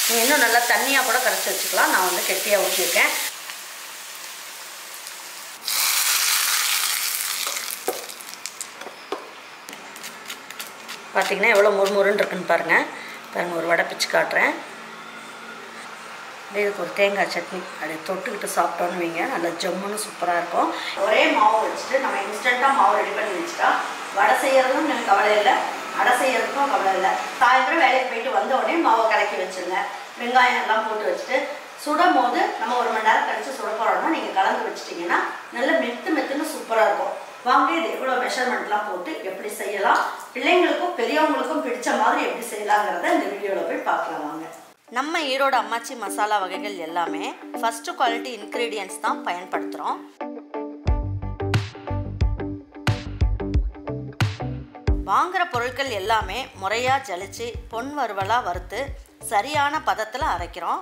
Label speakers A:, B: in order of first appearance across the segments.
A: நீங்கள் இன்னும் நல்லா தண்ணியாக கூட கரைச்சி வச்சுக்கலாம் நான் வந்து கெட்டியாக ஊற்றிருக்கேன் பார்த்தீங்கன்னா எவ்வளோ முறுமுறுன்னு இருக்குன்னு பாருங்கள் பாருங்கள் ஒரு வடை பிச்சு காட்டுறேன் அப்படியே இதுக்கு ஒரு தேங்காய் சட்னி அப்படியே தொட்டுக்கிட்டு சாப்பிட்டோன்னு வைங்க நல்லா ஜம்முன்னு சூப்பராக இருக்கும் ஒரே மாவு வச்சுட்டு நம்ம இன்ஸ்டண்ட்டாக மாவு ரெடி பண்ணி வச்சுட்டா வடை செய்யறதும் எனக்கு கவலை இல்லை அடை செய்யறதுக்கும் கவலை இல்லை சாயந்தரம் வேலைக்கு போயிட்டு வந்த உடனே மாவை கலக்கி வச்சுருங்க வெங்காயம் எல்லாம் போட்டு வச்சுட்டு சுடும் போது நம்ம ஒரு மணி நேரம் கழிச்சு சுட போகிறோம்னா நீங்கள் கலந்து வச்சிட்டிங்கன்னா நல்ல மெத்து மெத்துன்னு சூப்பராக இருக்கும் வாங்க இது எவ்வளோ மெஷர்மெண்ட்லாம் போட்டு எப்படி செய்யலாம் பிள்ளைங்களுக்கும் பெரியவங்களுக்கும் பிடிச்ச மாதிரி எப்படி செய்யலாங்கிறத இந்த வீடியோவில் போய் பார்க்கலாம் வாங்க நம்ம ஈரோடு அம்மாச்சி மசாலா வகைகள் எல்லாமே ஃபர்ஸ்ட் குவாலிட்டி இன்க்ரீடியன்ஸ் தான் பயன்படுத்துகிறோம் வாங்குற பொருட்கள் எல்லாமே முறையாக ஜலிச்சு பொன் வறுவலாக வறுத்து சரியான பதத்தில் அரைக்கிறோம்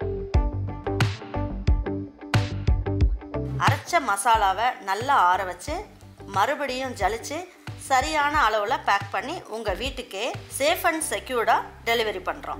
A: அரைச்ச மசாலாவை நல்லா ஆற வச்சு மறுபடியும் ஜலிச்சு சரியான அளவில் பேக் பண்ணி உங்கள் வீட்டுக்கே சேஃப் அண்ட் செக்யூர்டாக டெலிவரி பண்ணுறோம்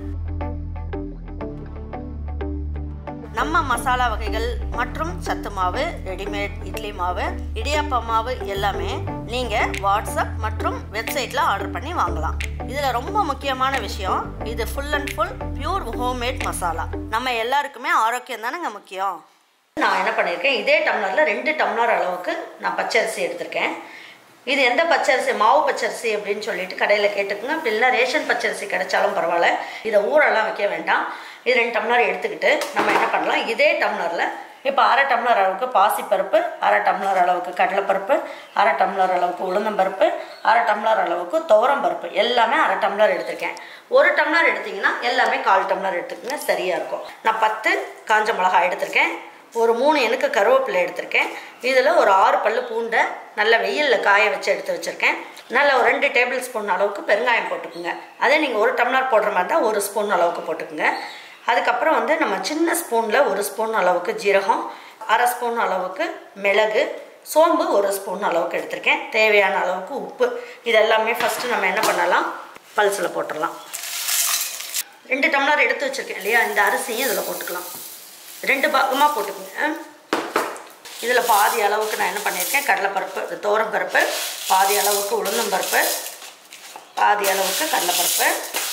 A: நம்ம மசாலா வகைகள் மற்றும் சத்து மாவு ரெடிமேட் இட்லி மாவு இடியாப்ப மாவு எல்லாமே நீங்கள் வாட்ஸ்அப் மற்றும் வெப்சைட்டில் ஆர்டர் பண்ணி வாங்கலாம் இதில் ரொம்ப முக்கியமான விஷயம் இது full and full pure homemade masala நம்ம எல்லாருக்குமே ஆரோக்கியம் தானேங்க முக்கியம் நான் என்ன பண்ணியிருக்கேன் இதே டம்ளரில் ரெண்டு டம்ளர் அளவுக்கு நான் பச்சரிசி எடுத்திருக்கேன் இது எந்த பச்சரிசி மாவு பச்சரிசி அப்படின்னு சொல்லிட்டு கடையில் கேட்டுக்குங்க அப்படி இல்லைன்னா ரேஷன் பச்சரிசி கிடைச்சாலும் பரவாயில்ல இதை ஊரெல்லாம் வைக்க வேண்டாம் இது ரெண்டு டம்ளர் எடுத்துக்கிட்டு நம்ம என்ன பண்ணலாம் இதே டம்ளரில் இப்போ அரை டம்ளர் அளவுக்கு பாசிப்பருப்பு அரை டம்ளர் அளவுக்கு கடலைப்பருப்பு அரை டம்ளர் அளவுக்கு உளுந்தம்பருப்பு அரை டம்ளர் அளவுக்கு துவரம் பருப்பு எல்லாமே அரை டம்ளர் எடுத்திருக்கேன் ஒரு டம்ளர் எடுத்திங்கன்னா எல்லாமே கால் டம்ளர் எடுத்துக்கோங்க சரியாக இருக்கும் நான் பத்து காஞ்ச மிளகாய் எடுத்திருக்கேன் ஒரு மூணு எனக்கு கருவேப்பிலை எடுத்திருக்கேன் இதில் ஒரு ஆறு பல்லு பூண்டை நல்ல வெயிலில் காய வச்சு எடுத்து வச்சுருக்கேன் நல்ல ஒரு ரெண்டு டேபிள் ஸ்பூன் அளவுக்கு பெருங்காயம் போட்டுக்குங்க அதே நீங்கள் ஒரு டம்ளர் போடுற மாதிரி தான் ஒரு ஸ்பூன் அளவுக்கு போட்டுக்குங்க அதுக்கப்புறம் வந்து நம்ம சின்ன ஸ்பூனில் ஒரு ஸ்பூன் அளவுக்கு ஜீரகம் அரை ஸ்பூன் அளவுக்கு மிளகு சோம்பு ஒரு ஸ்பூன் அளவுக்கு எடுத்திருக்கேன் தேவையான அளவுக்கு உப்பு இதெல்லாமே ஃபஸ்ட்டு நம்ம என்ன பண்ணலாம் பல்ஸில் போட்டுடலாம் ரெண்டு டம்ளர் எடுத்து வச்சுருக்கேன் இல்லையா இந்த அரிசியும் இதில் போட்டுக்கலாம் ரெண்டு பாகமாக போட்டுக்கோங்க இதில் பாதி அளவுக்கு நான் என்ன பண்ணியிருக்கேன் கடலைப்பருப்பு தோரம் பருப்பு பாதி அளவுக்கு உளுந்தம்பருப்பு பாதி அளவுக்கு கடலைப்பருப்பு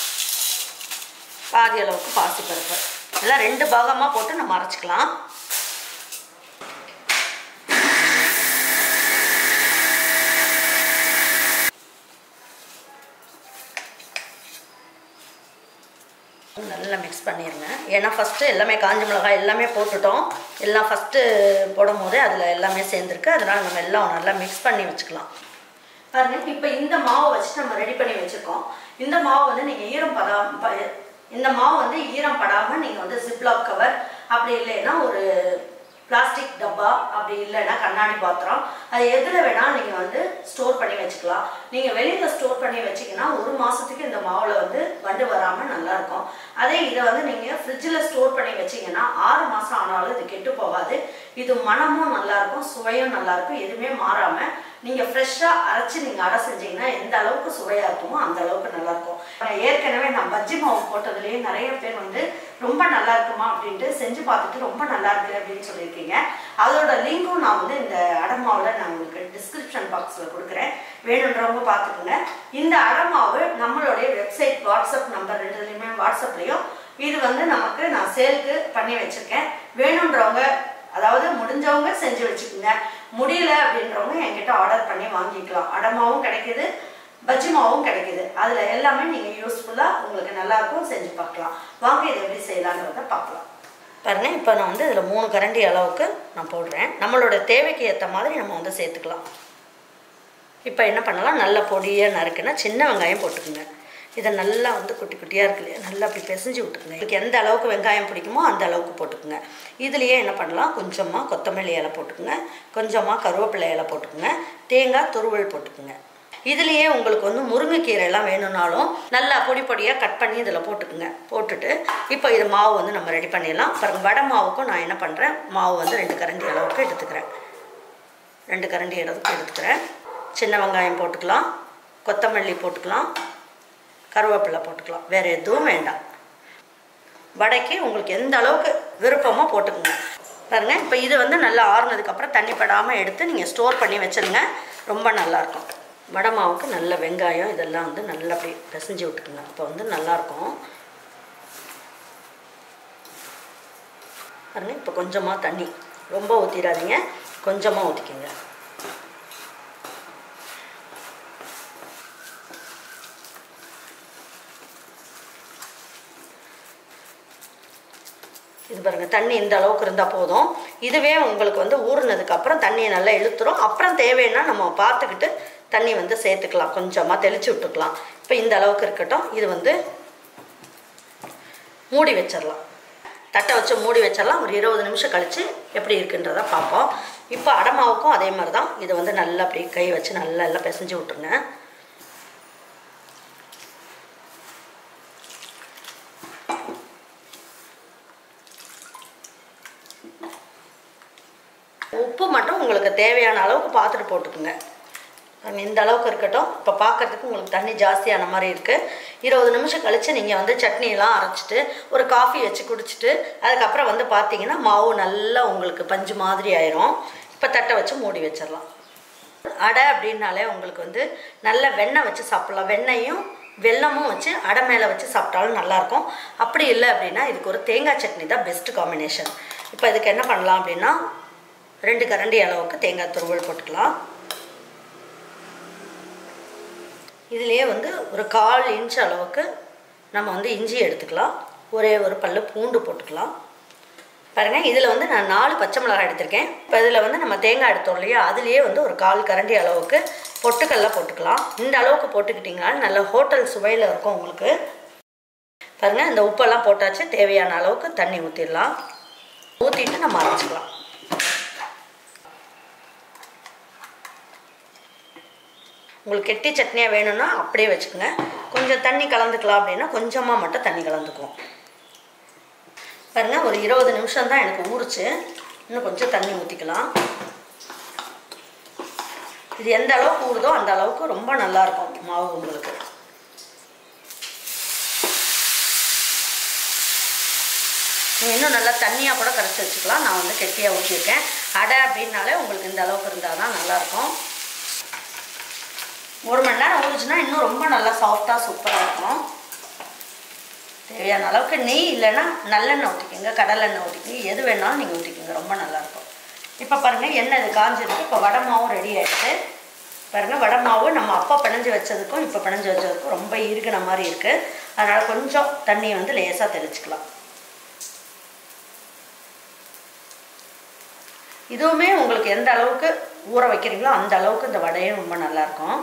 A: பாதி அளவுக்கு பாசிப்பருப்பு இதெல்லாம் ரெண்டு பாகமாக போட்டு நம்ம அரைச்சிக்கலாம் நல்லா மிக்ஸ் பண்ணிடுங்க ஏன்னா ஃபஸ்ட்டு எல்லாமே காஞ்ச மிளகாய் எல்லாமே போட்டுட்டோம் எல்லாம் ஃபஸ்ட்டு போடும் போதே அதில் எல்லாமே சேர்ந்துருக்கு அதனால் நம்ம எல்லாம் நல்லா மிக்ஸ் பண்ணி வச்சுக்கலாம் பாருங்க இப்போ இந்த மாவை வச்சு நம்ம ரெடி பண்ணி வச்சுருக்கோம் இந்த மாவு வந்து நீங்கள் ஈரம் படாம ப- இந்த மாவு வந்து ஈரம் படாமல் நீங்கள் வந்து ஜிப்லாக் கவர் அப்படி இல்லைன்னா ஒரு பிளாஸ்டிக் டப்பா அப்படி இல்லைன்னா கண்ணாடி பாத்திரம் அது எதில் வேணாலும் நீங்கள் வந்து ஸ்டோர் பண்ணி வச்சுக்கலாம் நீங்கள் வெளியில் ஸ்டோர் பண்ணி வச்சீங்கன்னா ஒரு மாதத்துக்கு இந்த மாவில் வந்து வண்டு வராமல் நல்லா இருக்கும் அதே இதை வந்து நீங்கள் ஃப்ரிட்ஜில் ஸ்டோர் பண்ணி வச்சீங்கன்னா ஆறு மாதம் ஆனாலும் இது கெட்டு போகாது இது மனமும் நல்லா இருக்கும் சுவையும் நல்லா இருக்கும் எதுவுமே மாறாமல் நீங்கள் ஃப்ரெஷ்ஷாக அரைச்சி நீங்கள் அடை செஞ்சீங்கன்னா எந்த அளவுக்கு சுவையாக இருக்குமோ அந்த அளவுக்கு நல்லா இருக்கும் நான் ஏற்கனவே நான் பஜ்ஜி மாவு போட்டதுலேயே நிறைய பேர் வந்து ரொம்ப நல்லா இருக்குமா அப்படின்ட்டு செஞ்சு பார்த்துட்டு ரொம்ப நல்லா இருக்கு அப்படின்னு சொல்லியிருக்கீங்க அதோட லிங்க்கும் நான் வந்து இந்த அடமாவில் நான் உங்களுக்கு டிஸ்கிரிப்ஷன் பாக்ஸில் கொடுக்குறேன் வேணுன்றவங்க பார்த்துக்குங்க இந்த அடமாவு நம்மளுடைய வெப்சைட் வாட்ஸ்அப் நம்பர் ரெண்டுலேயுமே வாட்ஸ்அப்லேயும் இது வந்து நமக்கு நான் சேலுக்கு பண்ணி வச்சுருக்கேன் வேணுன்றவங்க அதாவது முடிஞ்சவங்க செஞ்சு வச்சுக்கோங்க முடியல அப்படின்றவங்க என்கிட்ட ஆர்டர் பண்ணி வாங்கிக்கலாம் அடமாவும் கிடைக்குது பஜ்ஜி மாவும் கிடைக்குது அதில் எல்லாமே நீங்கள் யூஸ்ஃபுல்லாக உங்களுக்கு நல்லா இருக்கும் செஞ்சு பார்க்கலாம் வாங்க இதை எப்படி செய்யலாங்கிறத பார்க்கலாம் பாருங்க இப்போ நான் வந்து இதில் மூணு கரண்டி அளவுக்கு நான் போடுறேன் நம்மளோட தேவைக்கு ஏற்ற மாதிரி நம்ம வந்து சேர்த்துக்கலாம் இப்போ என்ன பண்ணலாம் நல்ல பொடியாக நறுக்குன்னா சின்ன வெங்காயம் போட்டுக்குங்க இதை நல்லா வந்து குட்டி குட்டியாக இருக்கு இல்லையா நல்லா அப்படி பிசைஞ்சு விட்டுக்குங்க இதுக்கு எந்த அளவுக்கு வெங்காயம் பிடிக்குமோ அந்த அளவுக்கு போட்டுக்குங்க இதுலேயே என்ன பண்ணலாம் கொஞ்சமாக கொத்தமல்லி இலை போட்டுக்குங்க கொஞ்சமாக கருவேப்பிலை இலை போட்டுக்குங்க தேங்காய் துருவல் போட்டுக்குங்க இதுலேயே உங்களுக்கு வந்து முருங்கைக்கீரை எல்லாம் வேணும்னாலும் நல்லா பொடி பொடியாக கட் பண்ணி இதில் போட்டுக்குங்க போட்டுட்டு இப்போ இது மாவு வந்து நம்ம ரெடி பண்ணிடலாம் பாருங்க வடை மாவுக்கும் நான் என்ன பண்ணுறேன் மாவு வந்து ரெண்டு கரண்டி அளவுக்கு எடுத்துக்கிறேன் ரெண்டு கரண்டி அளவுக்கு எடுத்துக்கிறேன் சின்ன வெங்காயம் போட்டுக்கலாம் கொத்தமல்லி போட்டுக்கலாம் கருவேப்பிலை போட்டுக்கலாம் வேறு எதுவும் வேண்டாம் வடைக்கு உங்களுக்கு எந்த அளவுக்கு விருப்பமோ போட்டுக்கோங்க பாருங்கள் இப்போ இது வந்து நல்லா ஆறுனதுக்கப்புறம் தண்ணி படாமல் எடுத்து நீங்கள் ஸ்டோர் பண்ணி வச்சுருங்க ரொம்ப நல்லாயிருக்கும் வடை மாவுக்கு நல்ல வெங்காயம் இதெல்லாம் வந்து நல்லா அப்படி பிசைஞ்சு விட்டுக்குங்க அப்போ வந்து நல்லாயிருக்கும் பாருங்க இப்போ கொஞ்சமாக தண்ணி ரொம்ப ஊற்றிடாதீங்க கொஞ்சமாக ஊற்றிக்கோங்க இது பாருங்க தண்ணி இந்த அளவுக்கு இருந்தால் போதும் இதுவே உங்களுக்கு வந்து ஊறினதுக்கு அப்புறம் தண்ணியை நல்லா இழுத்துரும் அப்புறம் தேவைன்னா நம்ம பார்த்துக்கிட்டு தண்ணி வந்து சேர்த்துக்கலாம் கொஞ்சமாக தெளிச்சு விட்டுக்கலாம் இப்போ இந்த அளவுக்கு இருக்கட்டும் இது வந்து மூடி வச்சிடலாம் தட்டை வச்சு மூடி வச்சிடலாம் ஒரு இருபது நிமிஷம் கழித்து எப்படி இருக்குன்றத பார்ப்போம் இப்போ அடமாவுக்கும் அதே மாதிரி தான் இதை வந்து நல்லா அப்படி கை வச்சு நல்லா எல்லாம் பிசைஞ்சு விட்ருங்க உப்பு மட்டும் உங்களுக்கு தேவையான அளவுக்கு பார்த்துட்டு போட்டுக்குங்க அங்க இந்த அளவுக்கு இருக்கட்டும் இப்போ பார்க்கறதுக்கு உங்களுக்கு தண்ணி ஜாஸ்தியான மாதிரி இருக்குது இருபது நிமிஷம் கழித்து நீங்கள் வந்து சட்னியெல்லாம் அரைச்சிட்டு ஒரு காஃபி வச்சு குடிச்சிட்டு அதுக்கப்புறம் வந்து பார்த்தீங்கன்னா மாவு நல்லா உங்களுக்கு பஞ்சு மாதிரி ஆயிரும் இப்போ தட்டை வச்சு மூடி வச்சிடலாம் அடை அப்படின்னாலே உங்களுக்கு வந்து நல்ல வெண்ணெய் வச்சு சாப்பிட்லாம் வெண்ணெயும் வெல்லமும் வச்சு அடை மேலே வச்சு சாப்பிட்டாலும் நல்லாயிருக்கும் அப்படி இல்லை அப்படின்னா இதுக்கு ஒரு தேங்காய் சட்னி தான் பெஸ்ட் காம்பினேஷன் இப்போ இதுக்கு என்ன பண்ணலாம் அப்படின்னா ரெண்டு கரண்டி அளவுக்கு தேங்காய் துருவல் போட்டுக்கலாம் இதுலேயே வந்து ஒரு கால் இன்ச் அளவுக்கு நம்ம வந்து இஞ்சி எடுத்துக்கலாம் ஒரே ஒரு பல்லு பூண்டு போட்டுக்கலாம் பாருங்கள் இதில் வந்து நான் நாலு பச்சை மிளகாய் எடுத்திருக்கேன் இப்போ இதில் வந்து நம்ம தேங்காய் எடுத்தோம் இல்லையா அதுலேயே வந்து ஒரு கால் கரண்டி அளவுக்கு பொட்டுக்கல்ல போட்டுக்கலாம் இந்த அளவுக்கு போட்டுக்கிட்டிங்கன்னா நல்ல ஹோட்டல் சுவையில் இருக்கும் உங்களுக்கு பாருங்கள் இந்த உப்பெல்லாம் போட்டாச்சு தேவையான அளவுக்கு தண்ணி ஊற்றிடலாம் ஊற்றிட்டு நம்ம அரைச்சிக்கலாம் உங்களுக்கு கெட்டி சட்னியாக வேணும்னா அப்படியே வச்சுக்கோங்க கொஞ்சம் தண்ணி கலந்துக்கலாம் அப்படின்னா கொஞ்சமாக மட்டும் தண்ணி கலந்துக்குவோம் பாருங்க ஒரு இருபது நிமிஷம் தான் எனக்கு ஊறுச்சு இன்னும் கொஞ்சம் தண்ணி ஊற்றிக்கலாம் இது எந்த அளவுக்கு ஊறுதோ அந்த அளவுக்கு ரொம்ப நல்லாயிருக்கும் மாவு உங்களுக்கு நீங்கள் இன்னும் நல்லா தண்ணியாக கூட கரைச்சி வச்சுக்கலாம் நான் வந்து கெட்டியாக ஊற்றிருக்கேன் அடை அப்படின்னாலே உங்களுக்கு இந்த அளவுக்கு இருந்தால் தான் நல்லாயிருக்கும் ஒரு மணி நேரம் ஊறிச்சுன்னா இன்னும் ரொம்ப நல்லா சாஃப்டாக சூப்பராக இருக்கும் தேவையான அளவுக்கு நெய் இல்லைன்னா நல்லெண்ணெய் ஊற்றிக்கோங்க கடலெண்ணெய் ஊற்றிக்கோங்க எது வேணாலும் நீங்கள் ஊற்றிக்கோங்க ரொம்ப நல்லாயிருக்கும் இப்போ பாருங்கள் எண்ணெய் இது காஞ்சிருக்கு இப்போ வடை மாவும் ரெடி ஆகிடுச்சு பாருங்கள் வடை மாவு நம்ம அப்பா பிணைஞ்சு வச்சதுக்கும் இப்போ பிணைஞ்சு வச்சதுக்கும் ரொம்ப இறுகின மாதிரி இருக்குது அதனால் கொஞ்சம் தண்ணியை வந்து லேசாக தெளிச்சுக்கலாம் இதுவுமே உங்களுக்கு எந்த அளவுக்கு ஊற வைக்கிறீங்களோ அந்த அளவுக்கு இந்த வடையும் ரொம்ப நல்லாயிருக்கும்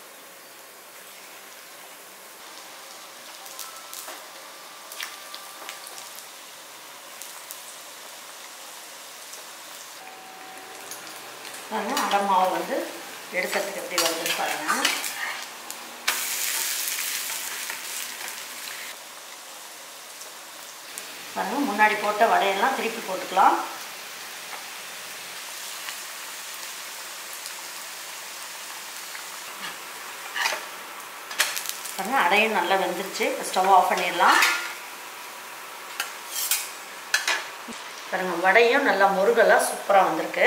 A: பாருங்க அடை மாவு வந்து எடுக்கிறதுக்கு எப்படி வருதுன்னு பாருங்க பாருங்க முன்னாடி போட்ட வடையெல்லாம் திருப்பி போட்டுக்கலாம் பாருங்க அடையும் நல்லா வெந்துருச்சு ஸ்டவ் ஆஃப் பண்ணிடலாம் பாருங்க வடையும் நல்லா முருகலாக சூப்பராக வந்திருக்கு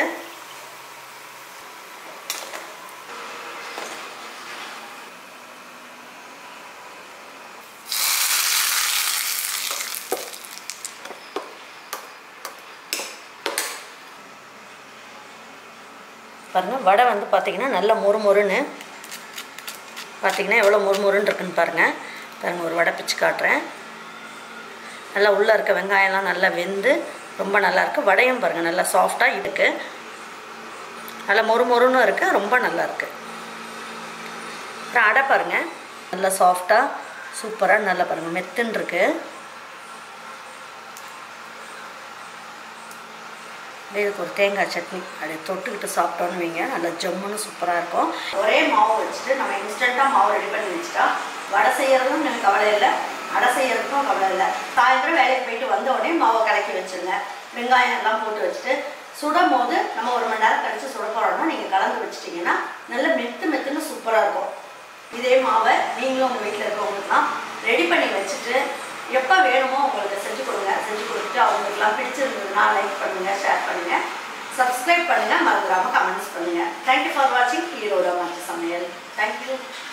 A: பாருங்கள் வடை வந்து பார்த்திங்கன்னா நல்லா மொறுமொறுன்னு பார்த்திங்கன்னா எவ்வளோ மொறுமொறுன்னு இருக்குன்னு பாருங்கள் பாருங்கள் ஒரு வடை பிச்சு காட்டுறேன் நல்லா உள்ளே இருக்க வெங்காயம்லாம் நல்லா வெந்து ரொம்ப நல்லா இருக்குது வடையும் பாருங்கள் நல்லா சாஃப்டாக இருக்குது நல்லா மொறுமொறுன்னு இருக்குது ரொம்ப நல்லா இருக்குது அப்புறம் அடை பாருங்கள் நல்லா சாஃப்டாக சூப்பராக நல்லா பாருங்கள் மெத்துன்னு இருக்குது இதுக்கு ஒரு தேங்காய் சட்னி அப்படியே தொட்டுக்கிட்டு சாப்பிட்டோன்னு வைங்க நல்லா ஜம்முன்னு சூப்பராக இருக்கும் ஒரே மாவு வச்சுட்டு நம்ம இன்ஸ்டண்ட்டாக மாவு ரெடி பண்ணி வச்சுட்டா வடை செய்யறதும் எனக்கு கவலை இல்லை அடை செய்யறதுக்கும் கவலை இல்லை சாயந்தரம் வேலைக்கு போயிட்டு வந்த உடனே மாவை கலக்கி வச்சுருங்க வெங்காயம் எல்லாம் போட்டு வச்சுட்டு சுடும் போது நம்ம ஒரு மணி நேரம் கழித்து சுட போகிறோம்னா நீங்கள் கலந்து வச்சிட்டிங்கன்னா நல்ல மெத்து மெத்துன்னு சூப்பராக இருக்கும் இதே மாவை நீங்களும் உங்கள் வீட்டில் இருக்கவங்களுக்குலாம் ரெடி பண்ணி வச்சுட்டு எப்போ வேணுமோ உங்களுக்கு செஞ்சு கொடுங்க செஞ்சு கொடுத்துட்டு அவங்களுக்குலாம் பிடிச்சிருந்ததுன்னா லைக் பண்ணுங்கள் ஷேர் பண்ணுங்கள் சப்ஸ்கிரைப் பண்ணுங்கள் மறந்துடாமல் கமெண்ட்ஸ் பண்ணுங்கள் தேங்க்யூ ஃபார் வாட்சிங் ஈரோட மாற்று சமையல் தேங்க்யூ